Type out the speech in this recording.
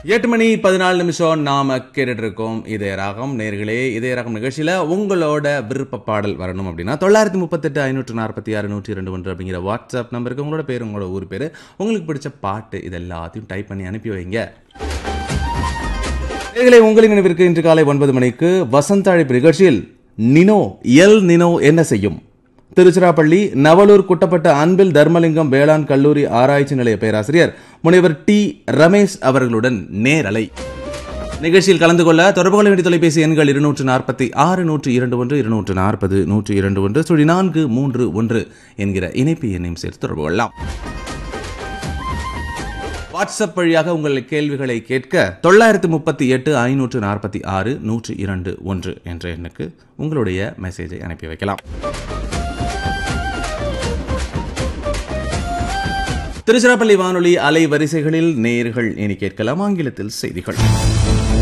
எட்டு மணி பதினாலு நிமிஷம் நாம கேட்டுட்டு இருக்கோம் இதய ராகம் நேர்களே இதய ராகம் நிகழ்ச்சியில உங்களோட விருப்ப பாடல் வரணும் அப்படின்னா தொள்ளாயிரத்தி முப்பத்தெட்டு ஐநூற்று நாற்பத்தி ஆறு நூற்றி ரெண்டு ஒன்று அப்படிங்கிற வாட்ஸ்அப் நம்பருக்கு உங்களோட பேர் உங்களோட ஊர் பேர் உங்களுக்கு பிடிச்ச பாட்டு இது எல்லாத்தையும் டைப் பண்ணி அனுப்பி வைங்க நேர்களே உங்களின் நினைவிற்கு இன்று காலை ஒன்பது மணிக்கு வசந்த அழைப்பு நிகழ்ச்சியில் நினோ எல் நினோ என்ன செய்யும் திருச்சிராப்பள்ளி நவலூர் குட்டப்பட்ட அன்பில் தர்மலிங்கம் வேளாண் கல்லூரி ஆராய்ச்சி நிலைய பேராசிரியர் முனைவர் டி ரமேஷ் அவர்களுடன் நேரலை நிகழ்ச்சியில் கலந்து கொள்ள தொடர்பு கொள்ள வேண்டிய தொலைபேசி எண்கள் இருநூற்று நாற்பத்தி ஆறு நூற்று இரண்டு ஒன்று இருநூற்று நாற்பது நூற்று இரண்டு ஒன்று சுழி நான்கு மூன்று ஒன்று என்கிற இணைப்பு எண்ணையும் சேர்த்து தொடர்பு கொள்ளலாம் வாட்ஸ்அப் வழியாக உங்கள் கேள்விகளை கேட்க தொள்ளாயிரத்து முப்பத்தி எட்டு ஐநூற்று நாற்பத்தி ஆறு நூற்று இரண்டு ஒன்று என்ற எண்ணுக்கு உங்களுடைய மெசேஜை அனுப்பி வைக்கலாம் திருச்சிராப்பள்ளி வானொலி அலை வரிசைகளில் நேர்கள் இனி கேட்கலாம் ஆங்கிலத்தில் செய்திகள்